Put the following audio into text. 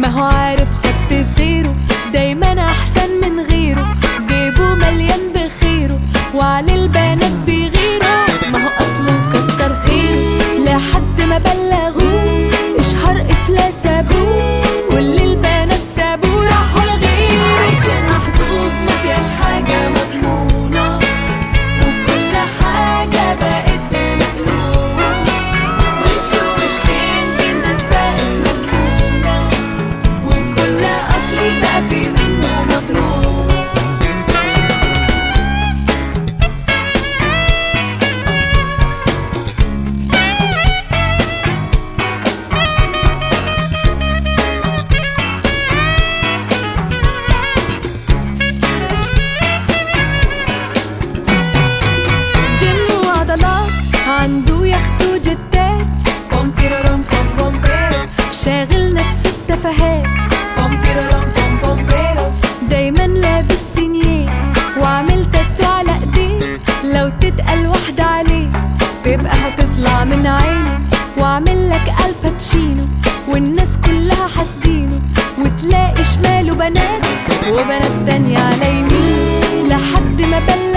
ما هو عارف خط سيره دايما احسن من غيره جيبه مليان بخيره وعلى البنات بيغيروا ما هو اصله كتر خير لحد ما بلغوه اشهر افلاس ابوه كل البنات سابوه راحوا لغيره عايشينها حظوظ ما فيهاش حاجه مضمونه وكل حاجه بقت بمقلوب وش وشين الناس بقت مجنونه وكل اصلي بقى في منه مطروح جيم وعضلات عنده يخت وجتات بومبيرورم بوم بومبيرو شاغل نفسه بتفاهات بومبيرورم بوم بومبيرو دايما لابس سينيه وعامل تاتو على ايديه لو تتقل واحدة عليه تبقى هتطلع من عينه وعامل لك الباتشينو والناس كلها حاسدينه وتلاقي شماله بنات وبنات تانية على يمينه لحد ما بلغ